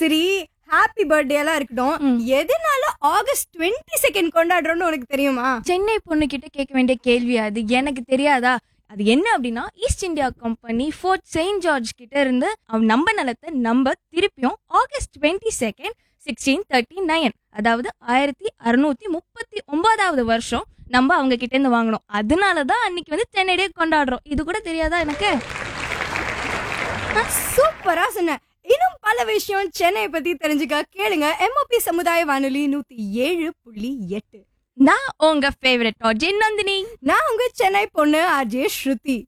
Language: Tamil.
சரி ஹாப்பி பர்த்டே எல்லாம் இருக்கட்டும் ம். எதனால ஆகஸ்ட் டுவெண்ட்டி செகண்ட் கொண்டாடுறோம்னு உனக்கு தெரியுமா சென்னை பொண்ணு கிட்ட கேட்க வேண்டிய கேள்வி அது எனக்கு தெரியாதா அது என்ன அப்படின்னா east India company fort saint George கிட்ட இருந்து அவன் நம்ப நிலத்தை நம்ப திருப்பியும் August twenty second sixteen thirty nine அதாவது ஆயிரத்தி அறுநூத்தி முப்பத்தி ஒன்பதாவது வருஷம் நம்ம அவங்க கிட்ட இருந்து வாங்கினோம் அதனால தான் அன்னைக்கு வந்து சென்னை டே கொண்டாடுறோம் இது கூட தெரியாதா எனக்கு சூப்பரா சொன்ன இன்னும் பல விஷயம் சென்னை பத்தி தெரிஞ்சுக்க கேளுங்க எம்ஓபி சமுதாய வானொலி நூத்தி ஏழு புள்ளி எட்டு நான் உங்க ஃபேவரட் ஆர்ஜின் நந்தினி நான் உங்க சென்னை பொண்ணு ஆர்ஜே ஸ்ருதி